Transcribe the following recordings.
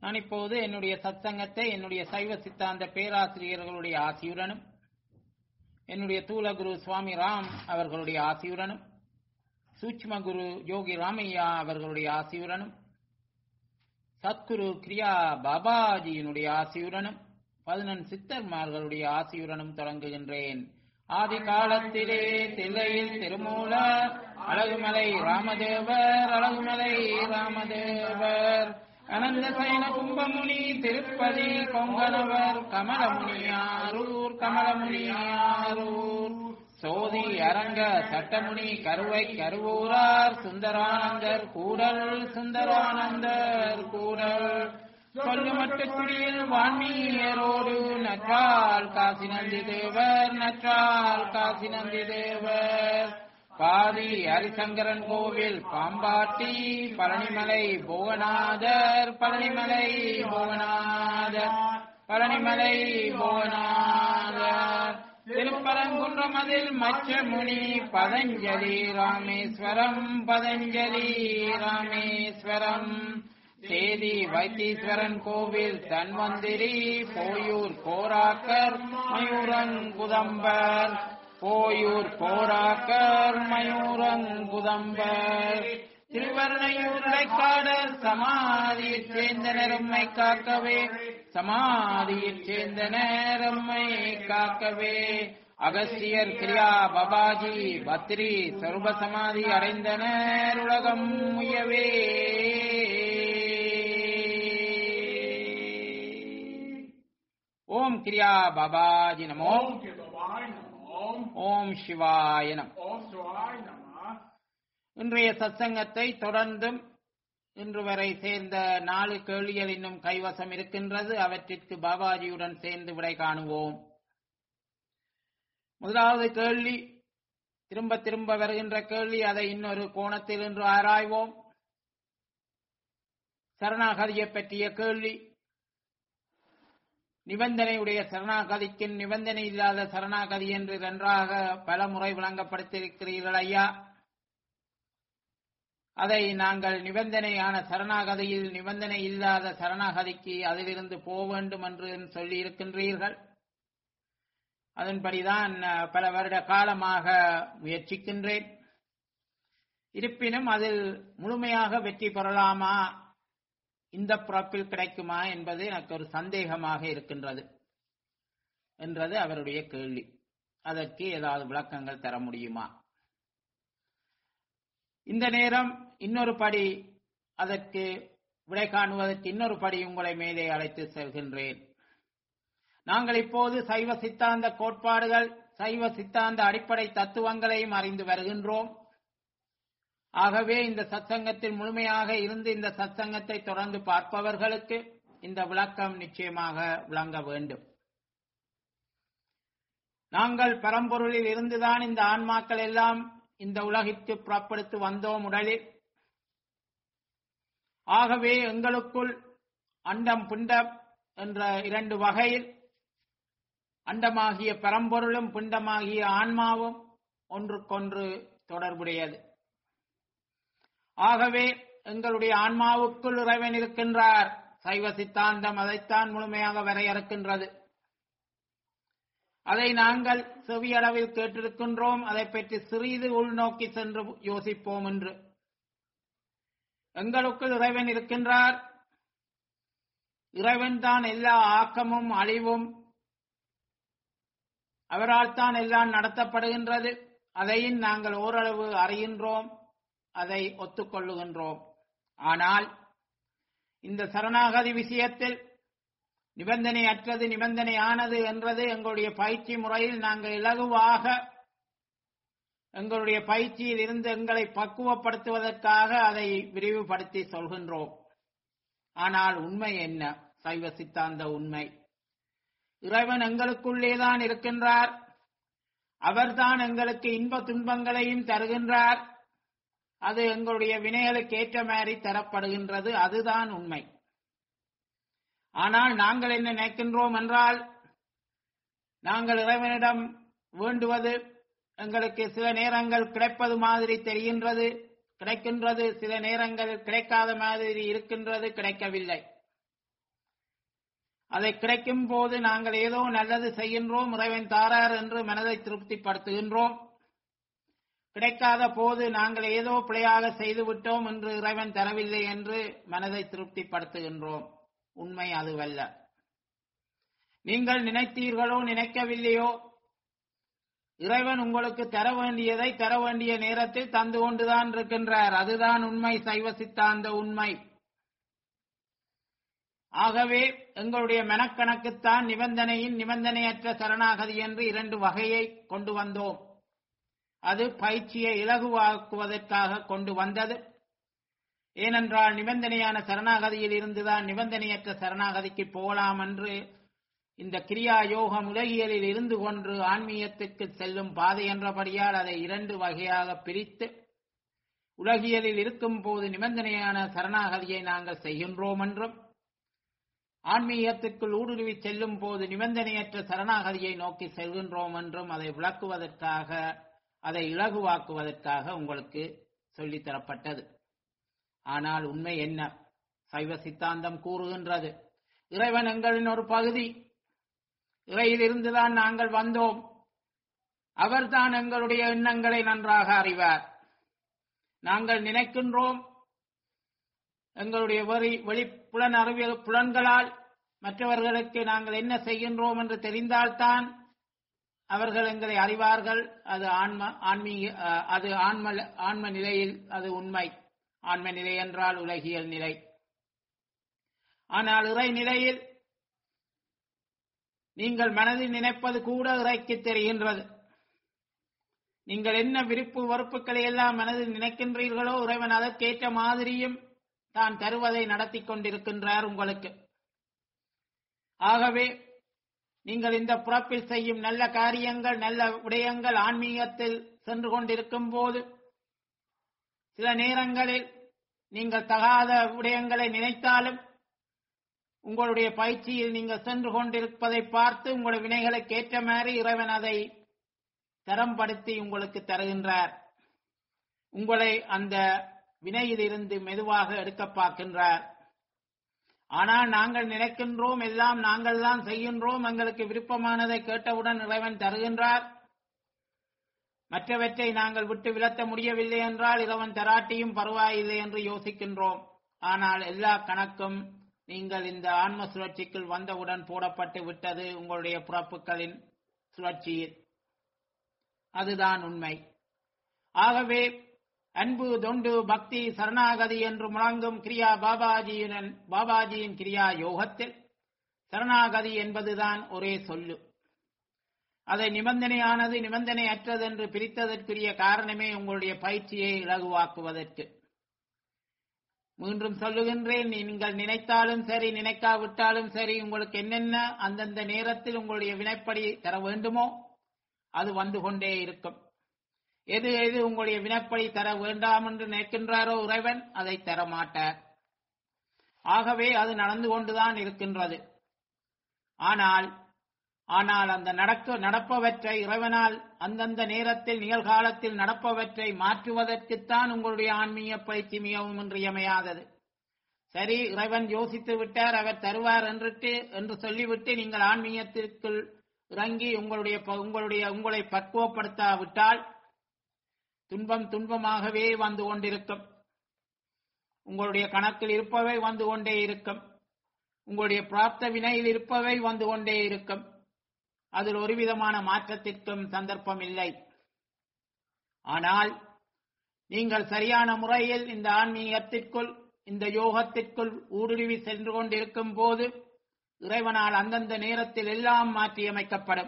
நான் இப்போது என்னுடைய சத்சங்கத்தை என்னுடைய சைவ சித்தாந்த பேராசிரியர்களுடைய ஆசியுடனும் என்னுடைய தூலகுரு சுவாமி ராம் அவர்களுடைய ஆசியுடனும் சூட்ச்ம குரு யோகி ராமையா அவர்களுடைய ஆசியுடனும் சத்குரு கிரியா பாபாஜியினுடைய ஆசியுடனும் பதினெண் சித்தர்மார்களுடைய ஆசியுடனும் தொடங்குகின்றேன் ஆதி காலத்திலே தில்லையில் திருமூலர் அழகுமலை ராமதேவர் அழகுமலை ராமதேவர் அனந்த சைன கும்பமுனி திருப்பதி கொங்கணவர் கமலமுனியாரூர் கமலமுனியாரூர் சோதி அரங்க சட்டமுனி கருவை கருவூரார் சுந்தரானந்தர் கூடல் சுந்தரானந்தர் கூடல் சொல்லுமட்டு குடியில் வான்மீயரோடு நற்றால் காசி நந்தி தேவர் நற்றால் காசி நந்தி தேவர் பாதி ஹரிசங்கரன் கோவில் பாம்பாட்டி பழனிமலை புவனாதர் பழனிமலை புவனாதர் பழனிமலை புவனாதர் திருப்பரங்குன்றம் அதில் மச்சமுனி பதஞ்சலி ராமேஸ்வரம் பதஞ்சலி ராமேஸ்வரம் சேதி வைத்தீஸ்வரன் கோவில் தன்வந்திரி போயூர் கோராக்கர் மயூரங்குதம்பர் போயூர் கோராக்கர் மயூரங்குதம்பர் திருவருணையூர் இடைக்காடர் சமாதியில் சேர்ந்த நெரும்மை காக்கவே சமாதியில் சேர்ந்த நேரம்மை காக்கவே அகஸ்தியர் கிரியா பபாஜி பத்ரி சர்வ சமாதி அடைந்தனர் உலகம் முயவே ஓம் கிரியா பாபாஜி நமோ Om Kivavai Namah. ஓம் சிவாய நம Om Swai Namah. இன்றைய சத்சங்கத்தை தொடர்ந்தும் இன்று வரை சேர்ந்த நாலு கேள்விகள் இன்னும் கைவசம் இருக்கின்றது அவற்றிற்கு பாபாஜியுடன் சேர்ந்து விடை காணுவோம் முதலாவது கேள்வி திரும்ப திரும்ப வருகின்ற கேள்வி அதை இன்னொரு கோணத்தில் இன்று ஆராய்வோம் சரணாகதியை பற்றிய கேள்வி நிபந்தனையுடைய சரணாகதிக்கு நிபந்தனை இல்லாத சரணாகதி என்று நன்றாக பல முறை விளங்கப்படுத்தியிருக்கிறீர்கள் ஐயா அதை நாங்கள் நிபந்தனையான சரணாகதியில் நிபந்தனை இல்லாத சரணாகதிக்கு அதிலிருந்து போக வேண்டும் என்று சொல்லி இருக்கின்றீர்கள் அதன்படிதான் அஹ், பல வருட காலமாக முயற்சிக்கின்றேன் இருப்பினும் அதில் முழுமையாக வெற்றி பெறலாமா இந்த பிறப்பில் கிடைக்குமா என்பது எனக்கு ஒரு சந்தேகமாக இருக்கின்றது என்றது அவருடைய கேள்வி அதற்கு ஏதாவது விளக்கங்கள் தர முடியுமா இந்த நேரம் இன்னொரு படி அதற்கு விடை காணுவதற்கு இன்னொரு படி உங்களை மேலே அழைத்து செல்கின்றேன் நாங்கள் இப்போது சைவ சித்தாந்த கோட்பாடுகள் சைவ சித்தாந்த அடிப்படை தத்துவங்களையும் அறிந்து வருகின்றோம் ஆகவே இந்த சத்சங்கத்தில் முழுமையாக இருந்து இந்த சத்சங்கத்தை தொடர்ந்து பார்ப்பவர்களுக்கு இந்த விளக்கம் நிச்சயமாக விளங்க வேண்டும் நாங்கள் பரம்பொருளில் இருந்துதான் இந்த ஆன்மாக்கள் எல்லாம் இந்த உலகிற்கு புறப்படுத்து வந்தோம் உடலில் ஆகவே எங்களுக்குள் அண்டம் பிண்டம் என்ற இரண்டு வகையில் அண்டமாகிய பரம்பொருளும் பிண்டமாகிய ஆன்மாவும் ஒன்றுக்கொன்று தொடர்புடையது ஆகவே எங்களுடைய ஆன்மாவுக்குள் இறைவன் இருக்கின்றார் சைவ சித்தாந்தம் அதைத்தான் முழுமையாக வரையறுக்கின்றது அதை நாங்கள் செவியளவில் கேட்டிருக்கின்றோம் அதை பற்றி சிறிது உள்நோக்கி சென்று யோசிப்போம் என்று எங்களுக்குள் இறைவன் இருக்கின்றார் இறைவன் தான் எல்லா ஆக்கமும் அழிவும் அவரால் தான் எல்லாம் நடத்தப்படுகின்றது அதையும் நாங்கள் ஓரளவு அறிகின்றோம் அதை ஒத்துக்கொள்ளுகின்றோம் ஆனால் இந்த சரணாகதி விஷயத்தில் நிபந்தனையற்றது நிபந்தனையானது என்றது எங்களுடைய பயிற்சி முறையில் நாங்கள் இலகுவாக எங்களுடைய பயிற்சியில் இருந்து எங்களை பக்குவப்படுத்துவதற்காக அதை விரிவுபடுத்தி சொல்கின்றோம் ஆனால் உண்மை என்ன சைவ சித்தாந்த உண்மை இறைவன் எங்களுக்குள்ளேதான் இருக்கின்றார் அவர்தான் எங்களுக்கு இன்ப துன்பங்களையும் தருகின்றார் அது எங்களுடைய வினைகளுக்கு ஏற்ற மாதிரி தரப்படுகின்றது அதுதான் உண்மை ஆனால் நாங்கள் என்ன நினைக்கின்றோம் என்றால் நாங்கள் இறைவனிடம் வேண்டுவது எங்களுக்கு சில நேரங்கள் கிடைப்பது மாதிரி தெரிகின்றது கிடைக்கின்றது சில நேரங்களில் கிடைக்காத மாதிரி இருக்கின்றது கிடைக்கவில்லை அதை கிடைக்கும் போது நாங்கள் ஏதோ நல்லது செய்கின்றோம் இறைவன் தாரார் என்று மனதை திருப்திப்படுத்துகின்றோம் கிடைக்காத போது நாங்கள் ஏதோ பிழையாக செய்துவிட்டோம் என்று இறைவன் தரவில்லை என்று மனதை திருப்திப்படுத்துகின்றோம் உண்மை அதுவல்ல நீங்கள் நினைத்தீர்களோ நினைக்கவில்லையோ இறைவன் உங்களுக்கு தர வேண்டியதை தர வேண்டிய நேரத்தில் தந்து கொண்டுதான் இருக்கின்றார் அதுதான் உண்மை சைவ சித்தாந்த உண்மை ஆகவே எங்களுடைய மனக்கணக்குத்தான் நிபந்தனையின் நிபந்தனையற்ற சரணாகதி என்று இரண்டு வகையை கொண்டு வந்தோம் அது பயிற்சியை இலகுவாக்குவதற்காக கொண்டு வந்தது ஏனென்றால் நிபந்தனையான சரணாகதியில் இருந்துதான் நிபந்தனையற்ற சரணாகதிக்கு போகலாம் என்று இந்த கிரியா யோகம் உலகியலில் இருந்து கொண்டு ஆன்மீகத்துக்கு செல்லும் பாதை என்றபடியால் அதை இரண்டு வகையாக பிரித்து உலகியலில் இருக்கும் போது நிபந்தனையான சரணாகதியை நாங்கள் செய்கின்றோம் என்றும் ஆன்மீகத்துக்குள் ஊடுருவி செல்லும் போது நிபந்தனையற்ற சரணாகதியை நோக்கி செல்கின்றோம் என்றும் அதை விளக்குவதற்காக அதை இலகுவாக்குவதற்காக உங்களுக்கு சொல்லித்தரப்பட்டது ஆனால் உண்மை என்ன சைவ சித்தாந்தம் கூறுகின்றது இறைவன் எங்களின் ஒரு பகுதி இறையிலிருந்துதான் நாங்கள் வந்தோம் அவர்தான் எங்களுடைய எண்ணங்களை நன்றாக அறிவார் நாங்கள் நினைக்கின்றோம் எங்களுடைய வெளி வெளி புலன் அறிவியல் புலன்களால் மற்றவர்களுக்கு நாங்கள் என்ன செய்கின்றோம் என்று தெரிந்தால்தான் அவர்கள் எங்களை அறிவார்கள் அது ஆன்ம ஆன்மீக அது ஆன்ம ஆன்ம நிலையில் அது உண்மை ஆன்ம நிலை என்றால் உலகியல் நிலை ஆனால் இறை நிலையில் நீங்கள் மனதில் நினைப்பது கூட இறைக்கு தெரிகின்றது நீங்கள் என்ன விருப்பு வெறுப்புகளை எல்லாம் மனதில் நினைக்கின்றீர்களோ இறைவன் அதற்கேற்ற மாதிரியும் தான் தருவதை நடத்தி கொண்டிருக்கின்றார் உங்களுக்கு ஆகவே நீங்கள் இந்த புறப்பில் செய்யும் நல்ல காரியங்கள் நல்ல விடயங்கள் ஆன்மீகத்தில் சென்று கொண்டிருக்கும் போது சில நேரங்களில் நீங்கள் தகாத விடயங்களை நினைத்தாலும் உங்களுடைய பயிற்சியில் நீங்கள் சென்று கொண்டிருப்பதை பார்த்து உங்களுடைய வினைகளுக்கு ஏற்ற மாதிரி இறைவன் அதை தரம்படுத்தி உங்களுக்கு தருகின்றார் உங்களை அந்த வினையிலிருந்து மெதுவாக எடுக்க பார்க்கின்றார் ஆனால் நாங்கள் நினைக்கின்றோம் எல்லாம் நாங்கள் தான் செய்கின்றோம் எங்களுக்கு விருப்பமானதை கேட்டவுடன் இறைவன் தருகின்றார் மற்றவற்றை நாங்கள் விட்டு விலத்த முடியவில்லை என்றால் இறைவன் தராட்டியும் பரவாயில்லை என்று யோசிக்கின்றோம் ஆனால் எல்லா கணக்கும் நீங்கள் இந்த ஆன்ம சுழற்சிக்குள் வந்தவுடன் போடப்பட்டு விட்டது உங்களுடைய பிறப்புகளின் சுழற்சியில் அதுதான் உண்மை ஆகவே அன்பு தொண்டு பக்தி சரணாகதி என்று முழங்கும் கிரியா பாபாஜியுடன் பாபாஜியின் கிரியா யோகத்தில் சரணாகதி என்பதுதான் ஒரே சொல்லு அதை நிபந்தனையானது நிபந்தனை அற்றது என்று பிரித்ததற்குரிய காரணமே உங்களுடைய பயிற்சியை இலகுவாக்குவதற்கு மீண்டும் சொல்லுகின்றேன் நீங்கள் நினைத்தாலும் சரி நினைக்காவிட்டாலும் சரி உங்களுக்கு என்னென்ன அந்தந்த நேரத்தில் உங்களுடைய வினைப்படி தர வேண்டுமோ அது வந்து கொண்டே இருக்கும் எது எது உங்களுடைய வினப்படி தர வேண்டாம் என்று நினைக்கின்றாரோ இறைவன் அதை தர மாட்டார் ஆகவே அது நடந்து கொண்டுதான் இருக்கின்றது ஆனால் ஆனால் அந்த நடக்க நடப்பவற்றை இறைவனால் அந்தந்த நேரத்தில் நிகழ்காலத்தில் நடப்பவற்றை மாற்றுவதற்குத்தான் உங்களுடைய ஆன்மீக பயிற்சி மிகவும் இன்றியமையாதது சரி இறைவன் யோசித்து விட்டார் அவர் தருவார் என்றுட்டு என்று சொல்லிவிட்டு நீங்கள் ஆன்மீகத்திற்குள் இறங்கி உங்களுடைய உங்களுடைய உங்களை பக்குவப்படுத்தாவிட்டால் துன்பம் துன்பமாகவே வந்து கொண்டிருக்கும் உங்களுடைய கணக்கில் இருப்பவை வந்து கொண்டே இருக்கும் உங்களுடைய பிராப்த வினையில் இருப்பவை வந்து கொண்டே இருக்கும் அதில் ஒரு விதமான மாற்றத்திற்கும் சந்தர்ப்பம் இல்லை ஆனால் நீங்கள் சரியான முறையில் இந்த ஆன்மீகத்திற்குள் இந்த யோகத்திற்குள் ஊடுருவி சென்று கொண்டிருக்கும் போது இறைவனால் அந்தந்த நேரத்தில் எல்லாம் மாற்றியமைக்கப்படும்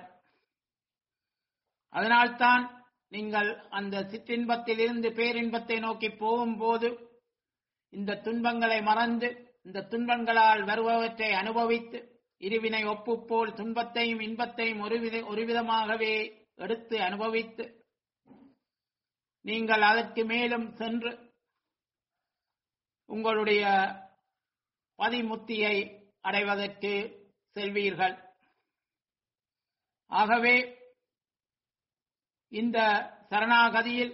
அதனால்தான் நீங்கள் அந்த சிற்றின்பத்தில் இருந்து பேரின்பத்தை நோக்கி போகும்போது இந்த துன்பங்களை மறந்து இந்த துன்பங்களால் வருபவற்றை அனுபவித்து இருவினை ஒப்புப்போல் துன்பத்தையும் இன்பத்தையும் ஒருவித ஒருவிதமாகவே எடுத்து அனுபவித்து நீங்கள் அதற்கு மேலும் சென்று உங்களுடைய பதிமுத்தியை அடைவதற்கு செல்வீர்கள் ஆகவே இந்த சரணாகதியில்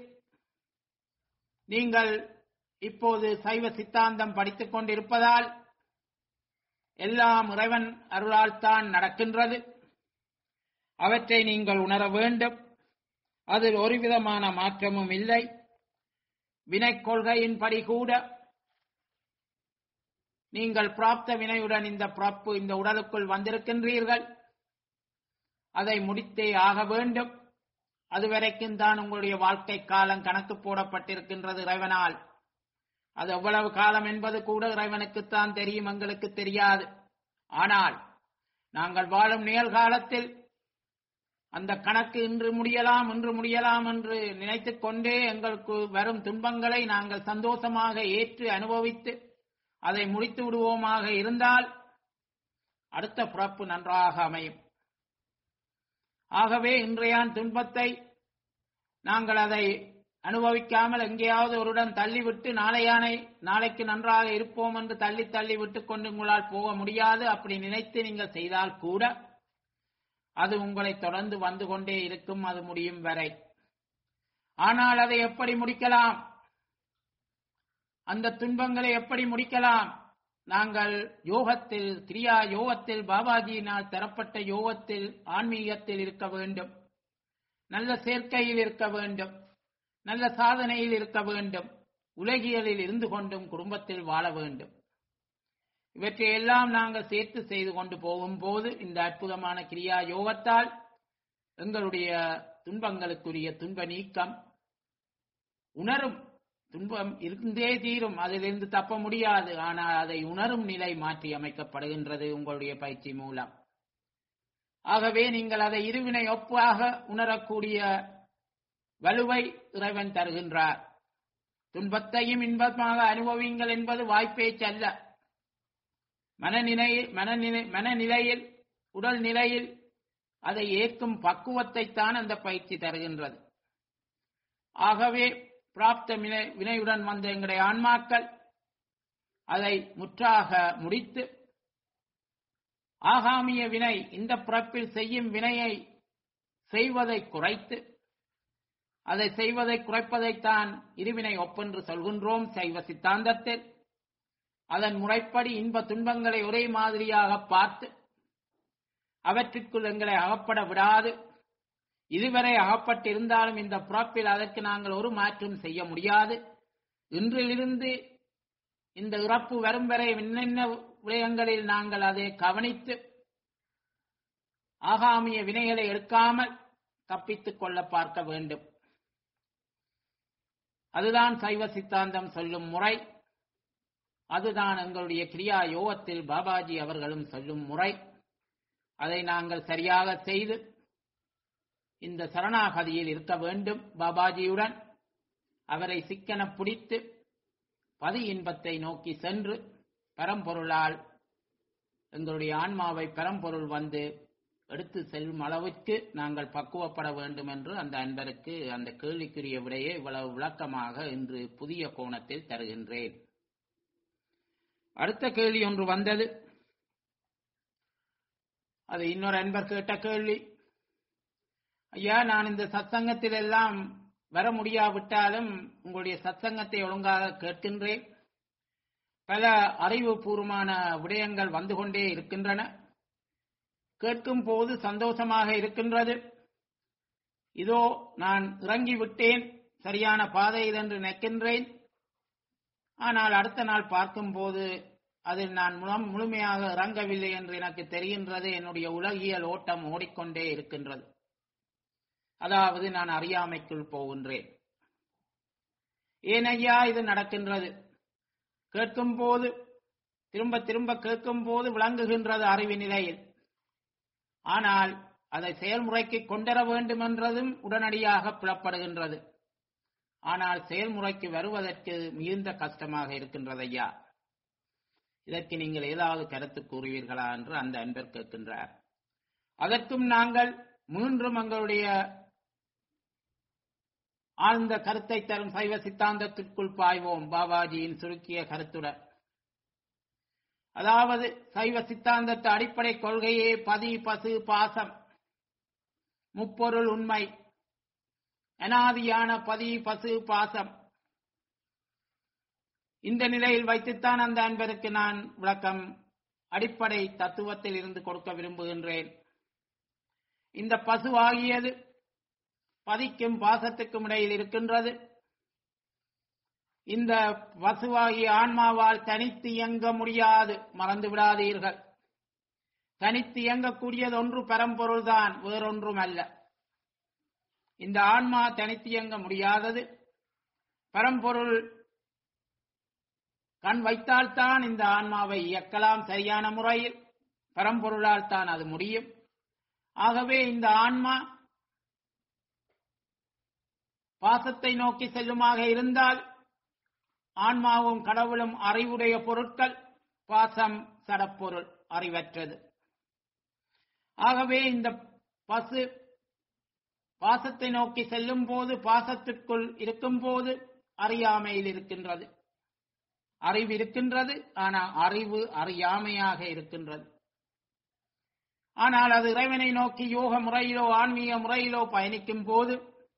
நீங்கள் இப்போது சைவ சித்தாந்தம் படித்துக் கொண்டிருப்பதால் எல்லாம் இறைவன் அருளால் தான் நடக்கின்றது அவற்றை நீங்கள் உணர வேண்டும் அதில் ஒரு விதமான மாற்றமும் இல்லை வினைக் கொள்கையின்படி கூட நீங்கள் பிராப்த வினையுடன் இந்த பிறப்பு இந்த உடலுக்குள் வந்திருக்கின்றீர்கள் அதை முடித்தே ஆக வேண்டும் அதுவரைக்கும் தான் உங்களுடைய வாழ்க்கை காலம் கணக்கு போடப்பட்டிருக்கின்றது இறைவனால் அது எவ்வளவு காலம் என்பது கூட இறைவனுக்குத்தான் தெரியும் எங்களுக்கு தெரியாது ஆனால் நாங்கள் வாழும் நிகழ்காலத்தில் அந்த கணக்கு இன்று முடியலாம் இன்று முடியலாம் என்று நினைத்துக் கொண்டே எங்களுக்கு வரும் துன்பங்களை நாங்கள் சந்தோஷமாக ஏற்று அனுபவித்து அதை முடித்து விடுவோமாக இருந்தால் அடுத்த பிறப்பு நன்றாக அமையும் ஆகவே இன்றையான் துன்பத்தை நாங்கள் அதை அனுபவிக்காமல் எங்கேயாவது ஒருடன் தள்ளிவிட்டு நாளையானை நாளைக்கு நன்றாக இருப்போம் என்று தள்ளி தள்ளி விட்டு கொண்டு உங்களால் போக முடியாது அப்படி நினைத்து நீங்கள் செய்தால் கூட அது உங்களை தொடர்ந்து வந்து கொண்டே இருக்கும் அது முடியும் வரை ஆனால் அதை எப்படி முடிக்கலாம் அந்த துன்பங்களை எப்படி முடிக்கலாம் நாங்கள் யோகத்தில் கிரியா யோகத்தில் பாபாஜியினால் தரப்பட்ட யோகத்தில் ஆன்மீகத்தில் இருக்க வேண்டும் நல்ல சேர்க்கையில் இருக்க வேண்டும் நல்ல சாதனையில் இருக்க வேண்டும் உலகியலில் இருந்து கொண்டும் குடும்பத்தில் வாழ வேண்டும் இவற்றை எல்லாம் நாங்கள் சேர்த்து செய்து கொண்டு போகும்போது இந்த அற்புதமான கிரியா யோகத்தால் எங்களுடைய துன்பங்களுக்குரிய துன்ப நீக்கம் உணரும் துன்பம் இருந்தே தீரும் அதிலிருந்து தப்ப முடியாது ஆனால் அதை உணரும் நிலை மாற்றி அமைக்கப்படுகின்றது உங்களுடைய பயிற்சி மூலம் ஆகவே நீங்கள் அதை இருவினை ஒப்பாக உணரக்கூடிய வலுவை இறைவன் தருகின்றார் துன்பத்தையும் இன்பமாக அனுபவிங்கள் என்பது வாய்ப்பேச்சு அல்ல மனநிலை மனநிலை மனநிலையில் உடல் நிலையில் அதை ஏற்கும் பக்குவத்தை தான் அந்த பயிற்சி தருகின்றது ஆகவே பிராப்த வினை வினையுடன் வந்த எங்களுடைய ஆன்மாக்கள் அதை முற்றாக முடித்து ஆகாமிய வினை இந்த பிறப்பில் செய்யும் வினையை செய்வதை குறைத்து அதை செய்வதை குறைப்பதைத்தான் இருவினை ஒப்பென்று சொல்கின்றோம் சைவ சித்தாந்தத்தில் அதன் முறைப்படி இன்ப துன்பங்களை ஒரே மாதிரியாக பார்த்து அவற்றிற்குள் எங்களை அகப்பட விடாது இதுவரை அகப்பட்டிருந்தாலும் இந்த பிறப்பில் அதற்கு நாங்கள் ஒரு மாற்றம் செய்ய முடியாது இன்றிலிருந்து இந்த இறப்பு வரும் வரை என்னென்ன விடயங்களில் நாங்கள் அதை கவனித்து ஆகாமிய வினைகளை எடுக்காமல் தப்பித்துக் கொள்ள பார்க்க வேண்டும் அதுதான் சைவ சித்தாந்தம் சொல்லும் முறை அதுதான் எங்களுடைய கிரியா யோகத்தில் பாபாஜி அவர்களும் சொல்லும் முறை அதை நாங்கள் சரியாக செய்து இந்த சரணாகதியில் இருக்க வேண்டும் பாபாஜியுடன் அவரை சிக்கன பிடித்து பதி இன்பத்தை நோக்கி சென்று பரம்பொருளால் எங்களுடைய ஆன்மாவை பரம்பொருள் வந்து எடுத்து செல்லும் அளவுக்கு நாங்கள் பக்குவப்பட வேண்டும் என்று அந்த அன்பருக்கு அந்த கேள்விக்குரிய விடையை இவ்வளவு விளக்கமாக இன்று புதிய கோணத்தில் தருகின்றேன் அடுத்த கேள்வி ஒன்று வந்தது அது இன்னொரு அன்பர் கேட்ட கேள்வி ஐயா நான் இந்த சத்சங்கத்தில் எல்லாம் வர முடியாவிட்டாலும் உங்களுடைய சத்சங்கத்தை ஒழுங்காக கேட்கின்றேன் பல அறிவுபூர்வமான விடயங்கள் வந்து கொண்டே இருக்கின்றன கேட்கும் போது சந்தோஷமாக இருக்கின்றது இதோ நான் இறங்கி விட்டேன் சரியான பாதை என்று நினைக்கின்றேன் ஆனால் அடுத்த நாள் பார்க்கும்போது அதில் நான் முழு- முழுமையாக இறங்கவில்லை என்று எனக்கு தெரிகின்றது என்னுடைய உலகியல் ஓட்டம் ஓடிக்கொண்டே இருக்கின்றது அதாவது நான் அறியாமைக்குள் போகின்றேன் ஏன் ஐயா இது நடக்கின்றது கேட்கும் போது திரும்ப திரும்ப கேட்கும் போது விளங்குகின்றது அறிவு நிலையில் ஆனால் அதை செயல்முறைக்கு கொண்டர வேண்டும் என்றதும் உடனடியாக புலப்படுகின்றது ஆனால் செயல்முறைக்கு வருவதற்கு மிகுந்த கஷ்டமாக இருக்கின்றது ஐயா இதற்கு நீங்கள் ஏதாவது கருத்து கூறுவீர்களா என்று அந்த அன்பர் கேட்கின்றார் அதற்கும் நாங்கள் மீண்டும் எங்களுடைய ஆழ்ந்த கருத்தை தரும் சைவ சித்தாந்தத்திற்குள் பாய்வோம் பாபாஜியின் சுருக்கிய கருத்துடன் அதாவது சைவ சித்தாந்தத்து அடிப்படை கொள்கையே பதி பசு பாசம் முப்பொருள் உண்மை அனாதியான பதி பசு பாசம் இந்த நிலையில் வைத்துத்தான் அந்த அன்பருக்கு நான் விளக்கம் அடிப்படை தத்துவத்தில் இருந்து கொடுக்க விரும்புகின்றேன் இந்த பசுவாகியது பதிக்கும் பாசத்துக்கும் இடையில் இருக்கின்றது இந்த பசுவாகிய ஆன்மாவால் தனித்து இயங்க முடியாது மறந்து விடாதீர்கள் தனித்து இயங்கக்கூடியது ஒன்று பரம்பொருள்தான் வேறொன்றும் அல்ல இந்த ஆன்மா தனித்து இயங்க முடியாதது பரம்பொருள் கண் வைத்தால்தான் இந்த ஆன்மாவை இயக்கலாம் சரியான முறையில் பரம்பொருளால் தான் அது முடியும் ஆகவே இந்த ஆன்மா பாசத்தை நோக்கி செல்லுமாக இருந்தால் ஆன்மாவும் கடவுளும் அறிவுடைய பொருட்கள் பாசம் சடப்பொருள் அறிவற்றது ஆகவே இந்த பசு பாசத்தை நோக்கி செல்லும் போது பாசத்திற்குள் இருக்கும் போது அறியாமையில் இருக்கின்றது அறிவு இருக்கின்றது ஆனால் அறிவு அறியாமையாக இருக்கின்றது ஆனால் அது இறைவனை நோக்கி யோக முறையிலோ ஆன்மீக முறையிலோ பயணிக்கும் போது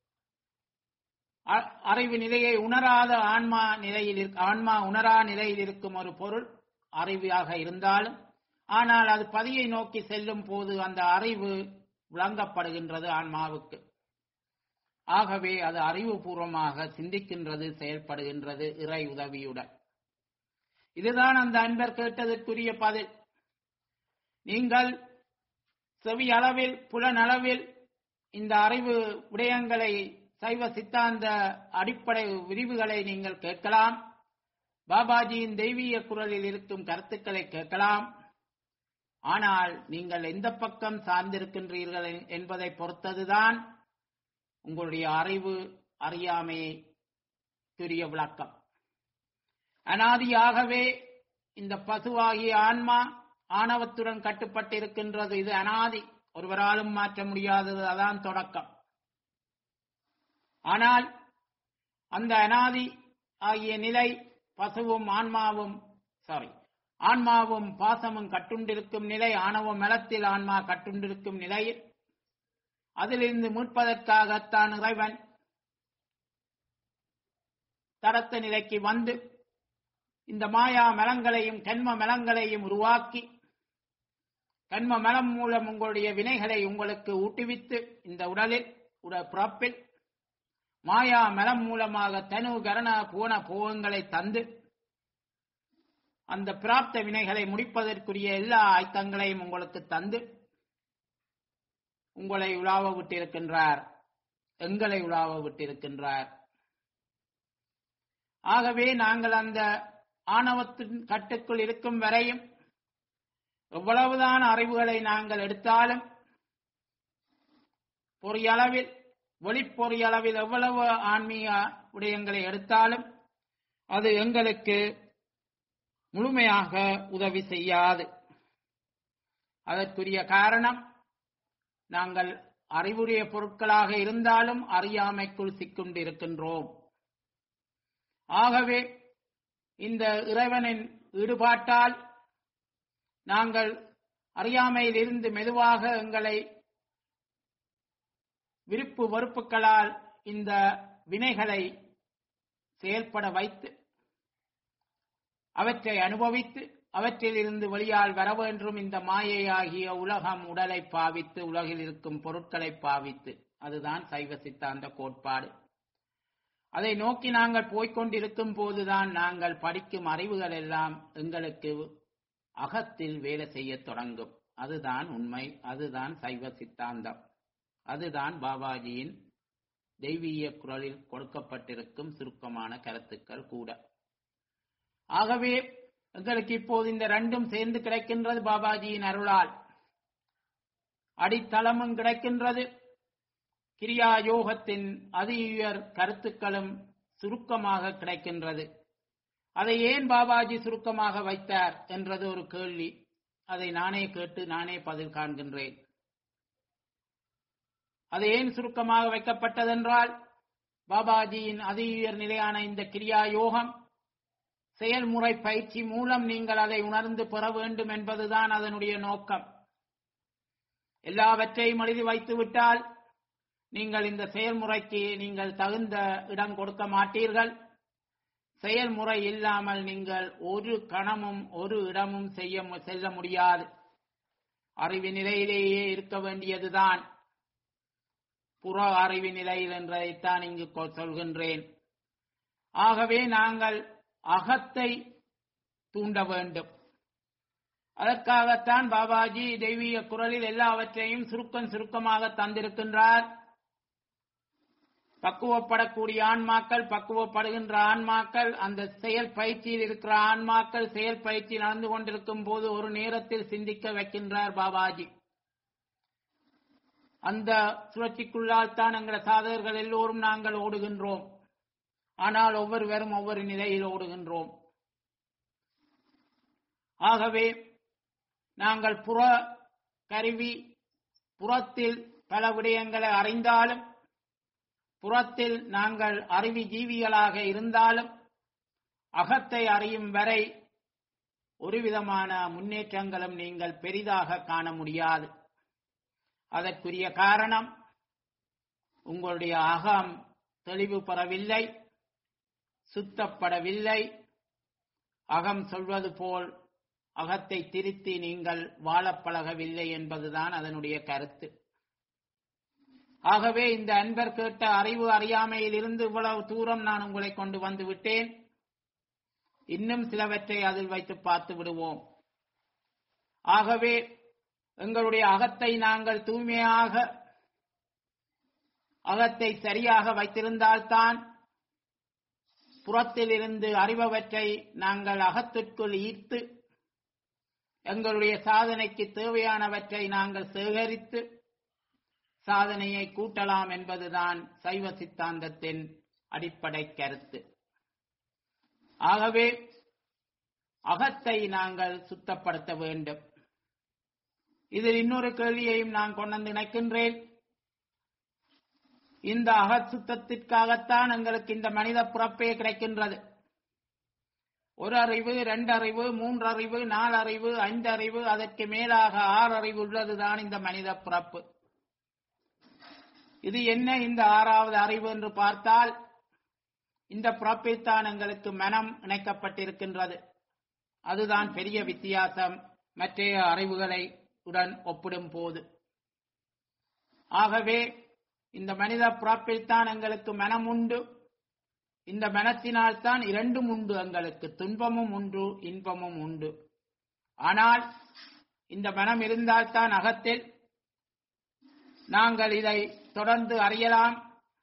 அ- அறிவு நிலையை உணராத ஆன்மா நிலையில் இருக்க- ஆன்மா உணரா நிலையில் இருக்கும் ஒரு பொருள் அறிவாக இருந்தாலும் ஆனால் அது பதியை நோக்கி செல்லும் போது அந்த அறிவு விளங்கப்படுகின்றது ஆன்மாவுக்கு ஆகவே அது அறிவுபூர்வமாக சிந்திக்கின்றது செயல்படுகின்றது இறை உதவியுடன் இதுதான் அந்த அன்பர் கேட்டதற்குரிய பதில் நீங்கள் செவி அளவில் புலனளவில் இந்த அறிவு விடயங்களை சைவ சித்தாந்த அடிப்படை விரிவுகளை நீங்கள் கேட்கலாம் பாபாஜியின் தெய்வீக குரலில் இருக்கும் கருத்துக்களை கேட்கலாம் ஆனால் நீங்கள் எந்த பக்கம் சார்ந்திருக்கின்றீர்கள் என்பதை பொறுத்ததுதான் உங்களுடைய அறிவு அறியாமைக்குரிய விளக்கம் அனாதியாகவே இந்த பசுவாகிய ஆன்மா ஆணவத்துடன் கட்டுப்பட்டிருக்கின்றது இது அனாதி ஒருவராலும் மாற்ற முடியாதது அதான் தொடக்கம் ஆனால் அந்த அனாதி ஆகிய நிலை பசுவும் ஆன்மாவும் சாரி ஆன்மாவும் பாசமும் கட்டுண்டிருக்கும் நிலை ஆணவ மலத்தில் ஆன்மா கட்டுண்டிருக்கும் நிலையில் அதிலிருந்து மீட்பதற்காகத்தான் இறைவன் தரத்த நிலைக்கு வந்து இந்த மாயா மலங்களையும் கண்ம மலங்களையும் உருவாக்கி கண்ம மலம் மூலம் உங்களுடைய வினைகளை உங்களுக்கு ஊட்டுவித்து இந்த உடலில் உட பிறப்பில் மாயா மலம் மூலமாக தனு கரண பூன போகங்களை தந்து அந்த பிராப்த வினைகளை முடிப்பதற்குரிய எல்லா ஆயத்தங்களையும் உங்களுக்கு தந்து உங்களை உலாவ விட்டிருக்கின்றார் எங்களை உலாவ விட்டிருக்கின்றார் ஆகவே நாங்கள் அந்த ஆணவத்தின் கட்டுக்குள் இருக்கும் வரையும் எவ்வளவுதான் அறிவுகளை நாங்கள் எடுத்தாலும் பொறியளவில் வெளிப்பொறியளவில் எவ்வளவு ஆன்மீக விடயங்களை எடுத்தாலும் அது எங்களுக்கு முழுமையாக உதவி செய்யாது அதற்குரிய காரணம் நாங்கள் அறிவுடைய பொருட்களாக இருந்தாலும் அறியாமைக்குள் சிக்கொண்டிருக்கின்றோம் ஆகவே இந்த இறைவனின் ஈடுபாட்டால் நாங்கள் அறியாமையில் இருந்து மெதுவாக எங்களை விருப்பு வெறுப்புகளால் இந்த வினைகளை செயல்பட வைத்து அவற்றை அனுபவித்து அவற்றில் இருந்து வெளியால் வர வேண்டும் இந்த மாயையாகிய உலகம் உடலை பாவித்து உலகில் இருக்கும் பொருட்களை பாவித்து அதுதான் சைவ சித்தாந்த கோட்பாடு அதை நோக்கி நாங்கள் போய்க்கொண்டிருக்கும் போதுதான் நாங்கள் படிக்கும் அறிவுகள் எல்லாம் எங்களுக்கு அகத்தில் வேலை செய்யத் தொடங்கும் அதுதான் உண்மை அதுதான் சைவ சித்தாந்தம் அதுதான் பாபாஜியின் தெய்வீக குரலில் கொடுக்கப்பட்டிருக்கும் சுருக்கமான கருத்துக்கள் கூட ஆகவே எங்களுக்கு இப்போது இந்த ரெண்டும் சேர்ந்து கிடைக்கின்றது பாபாஜியின் அருளால் அடித்தளமும் கிடைக்கின்றது கிரியா யோகத்தின் அதி உயர் கருத்துக்களும் சுருக்கமாக கிடைக்கின்றது அதை ஏன் பாபாஜி சுருக்கமாக வைத்தார் என்றது ஒரு கேள்வி அதை நானே கேட்டு நானே பதில் காண்கின்றேன் அது ஏன் சுருக்கமாக வைக்கப்பட்டதென்றால் பாபாஜியின் அதி உயர் நிலையான இந்த கிரியா யோகம் செயல்முறை பயிற்சி மூலம் நீங்கள் அதை உணர்ந்து பெற வேண்டும் என்பதுதான் அதனுடைய நோக்கம் எல்லாவற்றையும் எழுதி வைத்து விட்டால் நீங்கள் இந்த செயல்முறைக்கு நீங்கள் தகுந்த இடம் கொடுக்க மாட்டீர்கள் செயல்முறை இல்லாமல் நீங்கள் ஒரு கணமும் ஒரு இடமும் செய்ய மு- செல்ல முடியாது அறிவு நிலையிலேயே இருக்க வேண்டியதுதான் புற அறிவு நிலையில் என்றதைத்தான் இங்கு கொ- சொல்கின்றேன் ஆகவே நாங்கள் அகத்தை தூண்ட வேண்டும் அதற்காகத்தான் பாபாஜி தெய்வீக குரலில் எல்லாவற்றையும் சுருக்கம் சுருக்கமாக தந்திருக்கின்றார் பக்குவப்படக்கூடிய ஆன்மாக்கள் பக்குவப்படுகின்ற ஆன்மாக்கள் அந்த செயல் பயிற்சியில் இருக்கிற ஆன்மாக்கள் செயல் பயிற்சி நடந்து கொண்டிருக்கும் போது ஒரு நேரத்தில் சிந்திக்க வைக்கின்றார் பாபாஜி அந்த சுழற்சிக்குள்ளால் தான் எங்கள் சாதகர்கள் எல்லோரும் நாங்கள் ஓடுகின்றோம் ஆனால் ஒவ்வொருவரும் ஒவ்வொரு நிலையில் ஓடுகின்றோம் ஆகவே நாங்கள் புற கருவி புறத்தில் பல விடயங்களை அறிந்தாலும் புறத்தில் நாங்கள் அறிவி ஜீவிகளாக இருந்தாலும் அகத்தை அறியும் வரை ஒரு விதமான முன்னேற்றங்களும் நீங்கள் பெரிதாக காண முடியாது அதற்குரிய காரணம் உங்களுடைய அகம் தெளிவு பெறவில்லை சுத்தப்படவில்லை அகம் சொல்வது போல் அகத்தை திருத்தி நீங்கள் வாழப் பழகவில்லை என்பதுதான் அதனுடைய கருத்து ஆகவே இந்த அன்பர் கேட்ட அறிவு அறியாமையில் இருந்து இவ்வளவு தூரம் நான் உங்களை கொண்டு வந்து விட்டேன் இன்னும் சிலவற்றை அதில் வைத்து பார்த்து விடுவோம் ஆகவே எங்களுடைய அகத்தை நாங்கள் தூய்மையாக அகத்தை சரியாக வைத்திருந்தால்தான் புறத்தில் இருந்து அறிபவற்றை நாங்கள் அகத்திற்குள் ஈர்த்து எங்களுடைய சாதனைக்கு தேவையானவற்றை நாங்கள் சேகரித்து சாதனையை கூட்டலாம் என்பதுதான் சைவ சித்தாந்தத்தின் அடிப்படை கருத்து ஆகவே அகத்தை நாங்கள் சுத்தப்படுத்த வேண்டும் இதில் இன்னொரு கேள்வியையும் நான் கொண்டு வந்து நினைக்கின்றேன் இந்த அகத் சுத்தத்திற்காகத்தான் எங்களுக்கு இந்த மனித பிறப்பே கிடைக்கின்றது ஒரு அறிவு ரெண்டு அறிவு மூன்று அறிவு நாலு அறிவு ஐந்து அறிவு அதற்கு மேலாக ஆறு அறிவு உள்ளதுதான் இந்த மனித பிறப்பு இது என்ன இந்த ஆறாவது அறிவு என்று பார்த்தால் இந்த பிறப்பில் தான் எங்களுக்கு மனம் இணைக்கப்பட்டிருக்கின்றது அதுதான் பெரிய வித்தியாசம் மற்ற அறிவுகளை உடன் ஒப்பிடும் போது ஆகவே இந்த மனித பிறப்பில் தான் எங்களுக்கு மனம் உண்டு இந்த மனத்தினால் தான் இரண்டும் உண்டு எங்களுக்கு துன்பமும் உண்டு இன்பமும் உண்டு ஆனால் இந்த மனம் இருந்தால்தான் அகத்தில் நாங்கள் இதை தொடர்ந்து அறியலாம்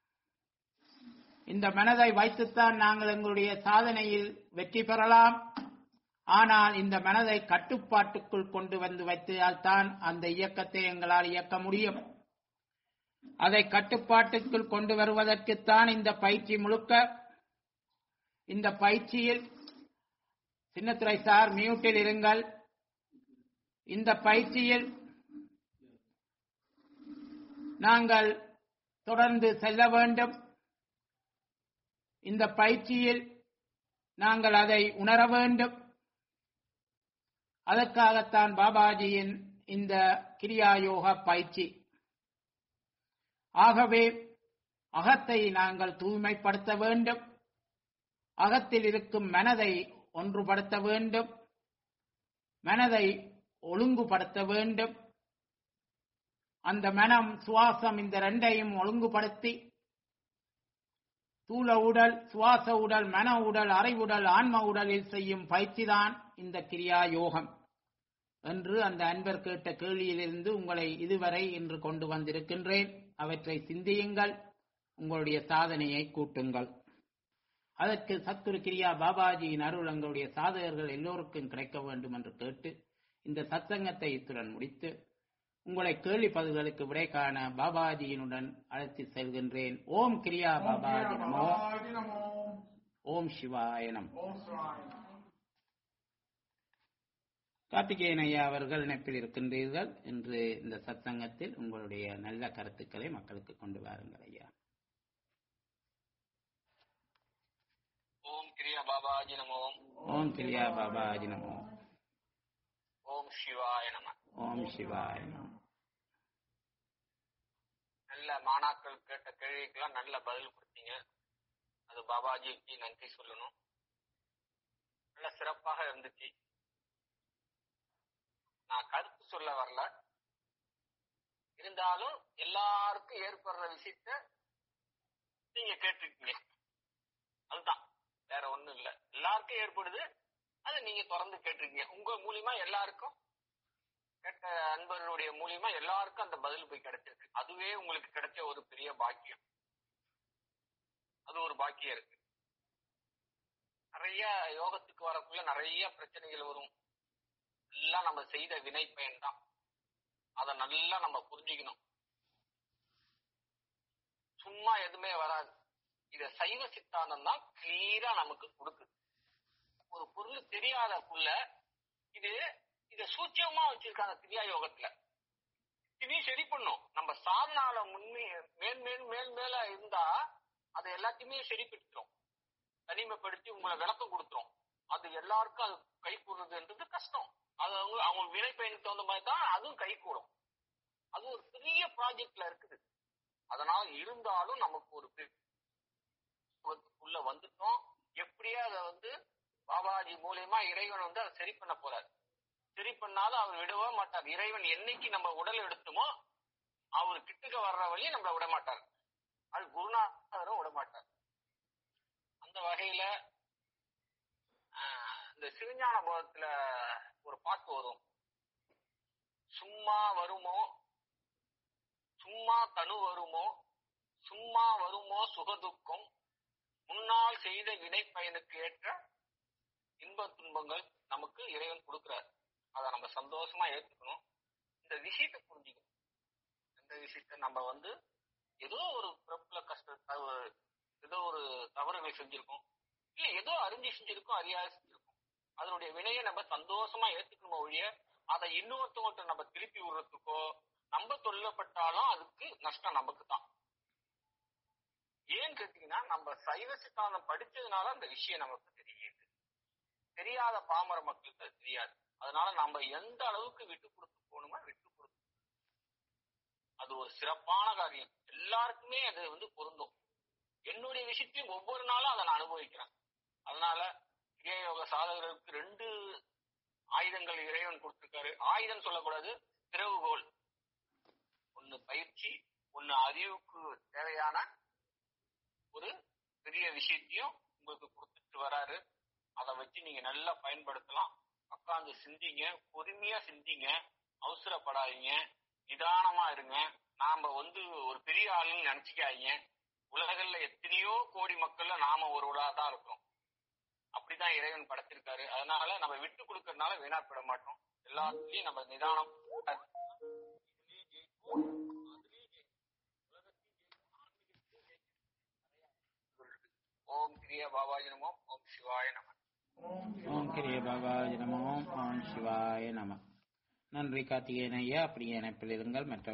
இந்த மனதை வைத்துத்தான் நாங்கள் எங்களுடைய சாதனையில் வெற்றி பெறலாம் ஆனால் இந்த மனதை கட்டுப்பாட்டுக்குள் கொண்டு வந்து வைத்தால்தான் அந்த இயக்கத்தை எங்களால் இயக்க முடியும் அதை கட்டுப்பாட்டுக்குள் கொண்டு வருவதற்குத்தான் இந்த பயிற்சி முழுக்க இந்த பயிற்சியில் சின்னத்துறை சார் மியூட்டில் இருங்கள் இந்த பயிற்சியில் நாங்கள் தொடர்ந்து செல்ல வேண்டும் இந்த பயிற்சியில் நாங்கள் அதை உணர வேண்டும் அதற்காகத்தான் பாபாஜியின் இந்த கிரியா யோக பயிற்சி ஆகவே அகத்தை நாங்கள் தூய்மைப்படுத்த வேண்டும் அகத்தில் இருக்கும் மனதை ஒன்றுபடுத்த வேண்டும் மனதை ஒழுங்குபடுத்த வேண்டும் அந்த மனம் சுவாசம் இந்த ரெண்டையும் ஒழுங்குபடுத்தி தூள உடல் சுவாச உடல் மன உடல் அறைவுடல் ஆன்ம உடலில் செய்யும் பயிற்சிதான் இந்த கிரியா யோகம் என்று அந்த அன்பர் கேட்ட கேள்வியிலிருந்து உங்களை இதுவரை இன்று கொண்டு வந்திருக்கின்றேன் அவற்றை சிந்தியுங்கள் உங்களுடைய சாதனையை கூட்டுங்கள் அதற்கு சத்துரு கிரியா பாபாஜியின் அருள் எங்களுடைய சாதகர்கள் எல்லோருக்கும் கிடைக்க வேண்டும் என்று கேட்டு இந்த சத்சங்கத்தை இத்துடன் முடித்து உங்களை கேள்வி பதில்களுக்கு விடை காண பாபாஜியினுடன் அழைத்து செல்கின்றேன் ஓம் கிரியா பாபாஜி நமோ Babaji Namo. ஓம் சிவாய நமோ Om Sraya Namo. கார்த்திகேயன் ஐயா அவர்கள் இணைப்பில் இருக்கின்றீர்கள் இன்று இந்த சத்சங்கத்தில் உங்களுடைய நல்ல கருத்துக்களை மக்களுக்கு கொண்டு வாருங்கள் ஐயா ஓம் கிரியா பாபாஜி நமோ ஓம் கிரியா பாபாஜி நமோ ஓம் சிவாய நம ஓம் சிவாய நமோ நல்ல மாணாக்கள் கேட்ட கேள்விக்கெல்லாம் நல்ல பதில் கொடுத்தீங்க அது பாபாஜிக்கு நன்றி சொல்லணும் நல்ல சிறப்பாக இருந்துச்சு நான் கருத்து சொல்ல வரல இருந்தாலும் எல்லாருக்கும் ஏற்படுற விஷயத்த நீங்க கேட்டிருக்கீங்க அதுதான் வேற ஒண்ணும் இல்ல எல்லாருக்கும் ஏற்படுது அது நீங்க தொடர்ந்து கேட்டிருக்கீங்க உங்க மூலியமா எல்லாருக்கும் கேட்ட அன்பர்களுடைய மூலியமா எல்லாருக்கும் அந்த பதில் போய் கிடைச்சிருக்கு அதுவே உங்களுக்கு கிடைச்ச ஒரு பெரிய பாக்கியம் அது ஒரு பாக்கியம் இருக்கு நிறைய யோகத்துக்கு வரக்குள்ள நிறைய பிரச்சனைகள் வரும் எல்லாம் நம்ம செய்த வினை பயன் தான் அதை நல்லா நம்ம புரிஞ்சுக்கணும் சும்மா எதுவுமே வராது இத சைவ சித்தாந்தம் தான் கிளியரா நமக்கு கொடுக்குது ஒரு பொருள் தெரியாதக்குள்ள இது இத சூட்சமா வச்சிருக்காங்க கிரியா யோகத்துல இதையும் சரி பண்ணும் நம்ம சாதனால முன்னே மேல் மேல் மேல் மேல இருந்தா அதை எல்லாத்தையுமே சரிப்படுத்துறோம் தனிமைப்படுத்தி உங்களை விளக்கம் கொடுத்துரும் அது எல்லாருக்கும் அது கை கூடுறதுன்றது கஷ்டம் அது அவங்க அவங்க வினை பயனுக்கு தகுந்த மாதிரி தான் அதுவும் கை கூடும் அது ஒரு பெரிய ப்ராஜெக்ட்ல இருக்குது அதனால இருந்தாலும் நமக்கு ஒரு உள்ள வந்துட்டோம் எப்படியே அதை வந்து பாபாஜி மூலியமா இறைவன் வந்து அதை சரி பண்ண போறாரு சரி பண்ணாலும் அவர் விடவே மாட்டார் இறைவன் என்னைக்கு நம்ம உடல் எடுத்துமோ அவர் கிட்டுக்க வர்ற வழியை நம்மள விட மாட்டார் அது குருநாதரும் விட மாட்டார் அந்த வகையில ஆஹ், இந்த சிவஞான போதத்துல ஒரு பாட்டு வரும் சும்மா வருமோ சும்மா தனு வருமோ சும்மா வருமோ சுகதுக்கம் முன்னால் செய்த வினை பயனுக்கு ஏற்ற இன்ப துன்பங்கள் நமக்கு இறைவன் கொடுக்கிறார் அதை நம்ம சந்தோஷமா ஏத்துக்கணும் இந்த விஷயத்தை புரிஞ்சுக்கணும் இந்த விஷயத்த நம்ம வந்து ஏதோ ஒரு பிறப்புல கஷ்ட தவறு ஏதோ ஒரு தவறுகள் செஞ்சிருக்கோம் இல்ல ஏதோ அறிஞ்சு செஞ்சிருக்கோம் அறியாது செஞ்சிருக்கோம் அதனுடைய வினையை நம்ம சந்தோஷமா ஏத்துக்கணும் ஒழிய அதை இன்னொருத்தவங்கள்ட்ட நம்ம திருப்பி விடுறதுக்கோ நம்ம தொல்லப்பட்டாலும் அதுக்கு நஷ்டம் நமக்கு தான் ஏன்னு கேட்டீங்கன்னா நம்ம சைவ சித்தாந்தம் படிச்சதுனால அந்த விஷயம் நமக்கு தெரியுது தெரியாத பாமர மக்களுக்கு அது தெரியாது அதனால நம்ம எந்த அளவுக்கு விட்டு கொடுத்து போகணுமோ விட்டு கொடுத்து அது ஒரு சிறப்பான காரியம் எல்லாருக்குமே அது வந்து பொருந்தும் என்னுடைய விஷயத்தையும் ஒவ்வொரு நாளும் அதை நான் அனுபவிக்கிறேன் அதனால கிரியா யோக சாதகர்களுக்கு ரெண்டு ஆயுதங்கள் இறைவன் கொடுத்திருக்காரு ஆயுதம் சொல்லக்கூடாது திறவுகோல் ஒண்ணு பயிற்சி ஒண்ணு அறிவுக்கு தேவையான ஒரு பெரிய விஷயத்தையும் உங்களுக்கு கொடுத்துட்டு வராரு அதை வச்சு நீங்க நல்லா பயன்படுத்தலாம் உட்காந்து சிந்திங்க பொறுமையா சிந்திங்க அவசரப்படாதீங்க நிதானமா இருங்க நாம வந்து ஒரு பெரிய ஆளுன்னு நினைச்சுக்காதீங்க உலகத்துல எத்தனையோ கோடி மக்கள்ல நாம ஒருவரா தான் இருக்கோம் அப்படிதான் இறைவன் படைச்சிருக்காரு அதனால நம்ம விட்டு கொடுக்கறதுனால வீணாப்பட மாட்டோம் எல்லாத்துலயும் நம்ம நிதானம் இதுலயும் ஜெயிப்போம், அதுலயும் ஜெயிப்போம். உலகத்தையும் ஜெயிப்போம், ஆன்மீகத்தையும் ஜெயிப்போம். ஓம் கிரிய பாபாஜி நமோ ஓம் சிவாய நம ஓம் கிரிய பாபாஜி நமோ ஓம் சிவாய நம நன்றி கார்த்திகேயன் ஐயா அப்படியே இணைப்பில் இருங்கள் மற்ற